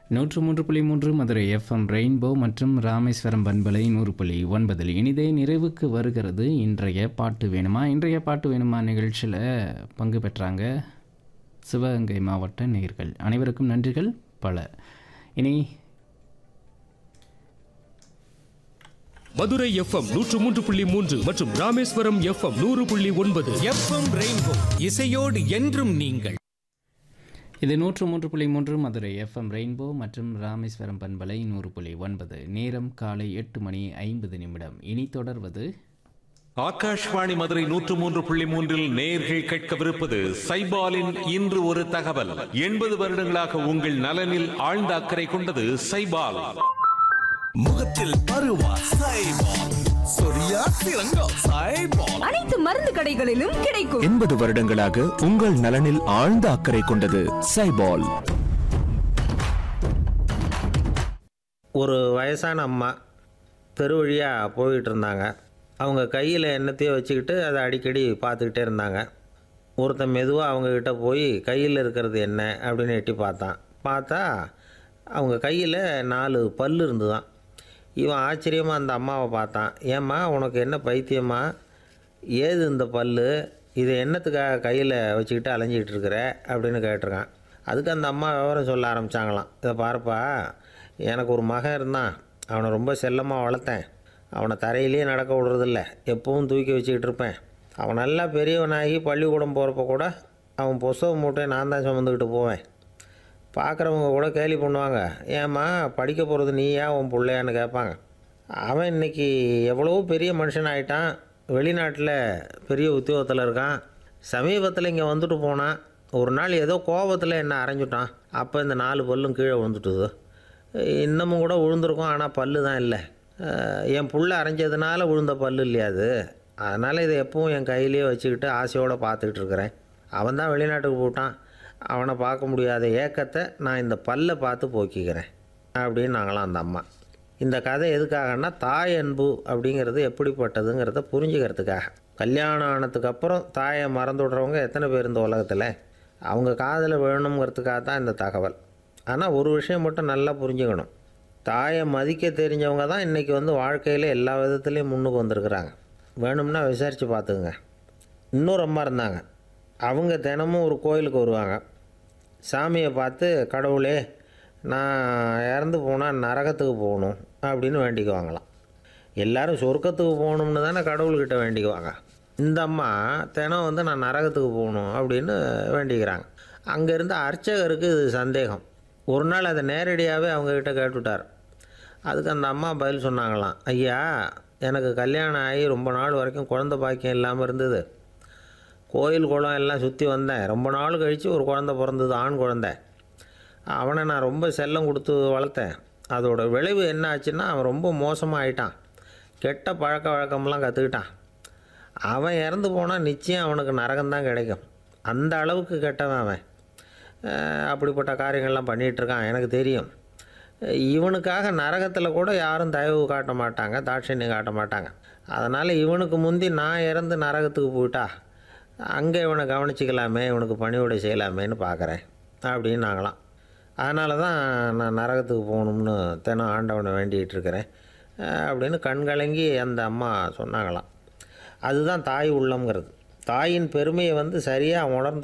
நூற்று மூன்று புள்ளி மூன்று மதுரை எஃப்எம் ரெயின்போ மற்றும் ராமேஸ்வரம் பண்பலை நூறு புள்ளி ஒன்பதில் இனிதே நிறைவுக்கு வருகிறது இன்றைய பாட்டு வேணுமா இன்றைய பாட்டு வேணுமா நிகழ்ச்சியில் பங்கு பெற்றாங்க சிவகங்கை மாவட்ட நேயர்கள் அனைவருக்கும் நன்றிகள் பல இனி மதுரை எஃப்எம் நூற்று மூன்று புள்ளி மூன்று மற்றும் ராமேஸ்வரம் எஃப்எம் நூறு புள்ளி ஒன்பது எஃப்எம் ரெயின்போ இசையோடு என்றும் நீங்கள் இது நூற்று மூன்று புள்ளி மூன்று மதுரை எஃப்எம் ரெயின்போ மற்றும் ராமேஸ்வரம் பண்பலை நூறு புள்ளி ஒன்பது நேரம் காலை எட்டு மணி ஐம்பது நிமிடம் இனி தொடர்வது ஆகாஷ்வாணி மதுரை நூற்று மூன்று புள்ளி மூன்றில் நேயர்கள் கேட்கவிருப்பது சைபாலின் இன்று ஒரு தகவல் எண்பது வருடங்களாக உங்கள் நலனில் ஆழ்ந்த அக்கறை கொண்டது சைபால் முகத்தில் பருவா சைபால் சொரியா சிறங்கோ சைபால் அனைத்து மருந்து கடைகளிலும் கிடைக்கும் எண்பது வருடங்களாக உங்கள் நலனில் ஆழ்ந்த அக்கறை கொண்டது சைபால் ஒரு வயசான அம்மா தெரு வழியாக போயிட்டு இருந்தாங்க அவங்க கையில் என்னத்தையோ வச்சுக்கிட்டு அதை அடிக்கடி பார்த்துக்கிட்டே இருந்தாங்க ஒருத்தன் மெதுவாக அவங்கக்கிட்ட போய் கையில் இருக்கிறது என்ன அப்படின்னு எட்டி பார்த்தான் பார்த்தா அவங்க கையில் நாலு பல் இருந்துதான் இவன் ஆச்சரியமாக அந்த அம்மாவை பார்த்தான் ஏம்மா உனக்கு என்ன பைத்தியமா ஏது இந்த பல் இதை என்னத்துக்காக கையில் வச்சுக்கிட்டு அலைஞ்சிக்கிட்டு இருக்கிற அப்படின்னு கேட்டிருக்கான் அதுக்கு அந்த அம்மா விவரம் சொல்ல ஆரம்பித்தாங்களாம் இதை பாருப்பா எனக்கு ஒரு மகன் இருந்தான் அவனை ரொம்ப செல்லமாக வளர்த்தேன் அவனை தரையிலேயே நடக்க விடுறதில்ல எப்பவும் தூக்கி வச்சுக்கிட்டு இருப்பேன் அவன் நல்லா பெரியவனாகி பள்ளிக்கூடம் போகிறப்ப கூட அவன் புஸ்தக மூட்டையை நான் தான் சுமந்துக்கிட்டு போவேன் பார்க்குறவங்க கூட கேலி பண்ணுவாங்க ஏம்மா படிக்க போகிறது நீயா உன் பிள்ளையான்னு கேட்பாங்க அவன் இன்னைக்கு எவ்வளவோ பெரிய மனுஷன் ஆயிட்டான் வெளிநாட்டில் பெரிய உத்தியோகத்தில் இருக்கான் சமீபத்தில் இங்கே வந்துட்டு போனான் ஒரு நாள் ஏதோ கோபத்தில் என்ன அரைஞ்சுட்டான் அப்போ இந்த நாலு பல்லும் கீழே விழுந்துட்டுது இன்னமும் கூட விழுந்திருக்கும் ஆனால் பல்லு தான் இல்லை அஹ் என் புள்ள அரைஞ்சதுனால விழுந்த பல்லு இல்லையா அது அதனால் இதை எப்பவும் என் கையிலேயே வச்சுக்கிட்டு ஆசையோடு பார்த்துக்கிட்டு இருக்கிறேன் அவன் தான் வெளிநாட்டுக்கு போட்டான் அவனை பார்க்க முடியாத ஏக்கத்தை நான் இந்த பல்லை பார்த்து போக்கிக்கிறேன் அப்படின்னு நாங்களாம் அந்த அம்மா இந்த கதை எதுக்காகன்னா தாய் அன்பு அப்படிங்கிறது எப்படிப்பட்டதுங்கிறத புரிஞ்சுக்கிறதுக்காக கல்யாணம் ஆனதுக்கு அப்புறம் தாயை மறந்து விடுறவங்க எத்தனை பேர் இந்த உலகத்தில் அவங்க காதில் வேணுங்கிறதுக்காக தான் இந்த தகவல் ஆனால் ஒரு விஷயம் மட்டும் நல்லா புரிஞ்சுக்கணும் தாயை மதிக்க தெரிஞ்சவங்க தான் இன்றைக்கி வந்து வாழ்க்கையில் எல்லா விதத்துலேயும் முன்னுக்கு வந்திருக்கிறாங்க வேணும்னா விசாரித்து பார்த்துக்குங்க இன்னொரு அம்மா இருந்தாங்க அவங்க தினமும் ஒரு கோயிலுக்கு வருவாங்க சாமியை பார்த்து கடவுளே நான் இறந்து போனால் நரகத்துக்கு போகணும் அப்படின்னு வேண்டிக்குவாங்களாம் எல்லாரும் சொர்க்கத்துக்கு போகணும்னு தானே கடவுள்கிட்ட வேண்டிக்குவாங்க இந்த அம்மா தினம் வந்து நான் நரகத்துக்கு போகணும் அப்படின்னு வேண்டிக்கிறாங்க அங்கே இருந்த அர்ச்சகருக்கு இது சந்தேகம் ஒரு நாள் அதை நேரடியாகவே அவங்கக்கிட்ட கேட்டுவிட்டார் அதுக்கு அந்த அம்மா பதில் சொன்னாங்களாம் ஐயா எனக்கு கல்யாணம் ஆகி ரொம்ப நாள் வரைக்கும் குழந்த பாக்கியம் இல்லாமல் இருந்தது கோயில் குளம் எல்லாம் சுற்றி வந்தேன் ரொம்ப நாள் கழித்து ஒரு குழந்த பிறந்தது ஆண் குழந்தை அவனை நான் ரொம்ப செல்லம் கொடுத்து வளர்த்தேன் அதோட விளைவு என்ன ஆச்சுன்னா அவன் ரொம்ப மோசமாக ஆயிட்டான் கெட்ட பழக்க வழக்கம்லாம் கற்றுக்கிட்டான் அவன் இறந்து போனால் நிச்சயம் அவனுக்கு நரகம்தான் கிடைக்கும் அந்த அளவுக்கு கெட்டவன் அவன் அஹ் அப்படிப்பட்ட காரியங்கள்லாம் பண்ணிகிட்டு இருக்கான் எனக்கு தெரியும் இவனுக்காக நரகத்தில் கூட யாரும் தயவு காட்ட மாட்டாங்க தாட்சண்யம் காட்ட மாட்டாங்க அதனால் இவனுக்கு முந்தி நான் இறந்து நரகத்துக்கு போயிட்டா அங்கே இவனை கவனிச்சிக்கலாமே இவனுக்கு பணிவிடை செய்யலாமேன்னு பார்க்குறேன் அப்படின்னு நாங்களாம் அதனால தான் நான் நரகத்துக்கு போகணும்னு தினம் ஆண்டவனை வேண்டிகிட்டு இருக்கிறேன் அஹ் அப்படின்னு கண்கலங்கி அந்த அம்மா சொன்னாங்களாம் அதுதான் தாய் உள்ளம்ங்கிறது தாயின் பெருமையை வந்து சரியாக உணர்ந்து